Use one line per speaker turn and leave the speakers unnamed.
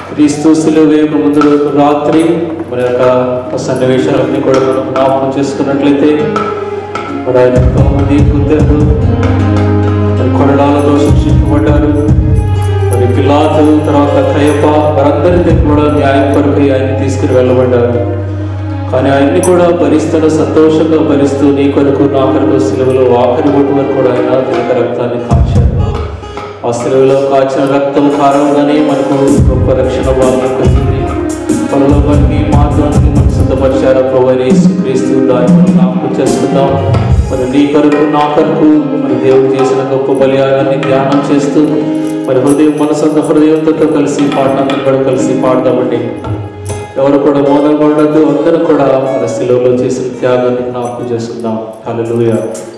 క్రీస్తు శిలువ వేయక ముందు రోజు రాత్రి మన యొక్క సన్నివేశాలన్నీ కూడా మనం జ్ఞాపకం చేసుకున్నట్లయితే మరి ఆయన ఎంతో మంది కుద్దరు మరి కొరడాలతో శిక్షించబడ్డారు మరి పిలాతు తర్వాత కయ్యప్ప వారందరినీ కూడా న్యాయం కొరకు ఆయన తీసుకుని వెళ్ళబడ్డారు కానీ ఆయన్ని కూడా భరిస్తున్న సంతోషంగా భరిస్తూ నీ కొరకు నా కొరకు సిలువలో ఆఖరి బొట్టు వరకు కూడా ఆయన తిలక రక్తాన్ని కాచారు ఆ సిలువలో కాచిన రక్తం కారణంగానే మనకు గొప్ప రక్షణ భాగం కలిగింది పరలోకానికి మార్గానికి మనం సిద్ధపరిచారు ప్రభు క్రీస్తు దాన్ని మనం జ్ఞాపకం చేసుకుందాం మరి నీ కొరకు నా కొరకు మరి దేవుడు చేసిన గొప్ప బలియాగాన్ని ధ్యానం చేస్తూ మరి హృదయం మనసంత హృదయంతో కలిసి పాడినందరూ కూడా కలిసి పాడదామండి ఎవరు కూడా మోదం ఉండద్దు అందరూ కూడా మన శిలువలో చేసిన త్యాగాన్ని జ్ఞాపకం చేసుకుందాం హల్లెలూయా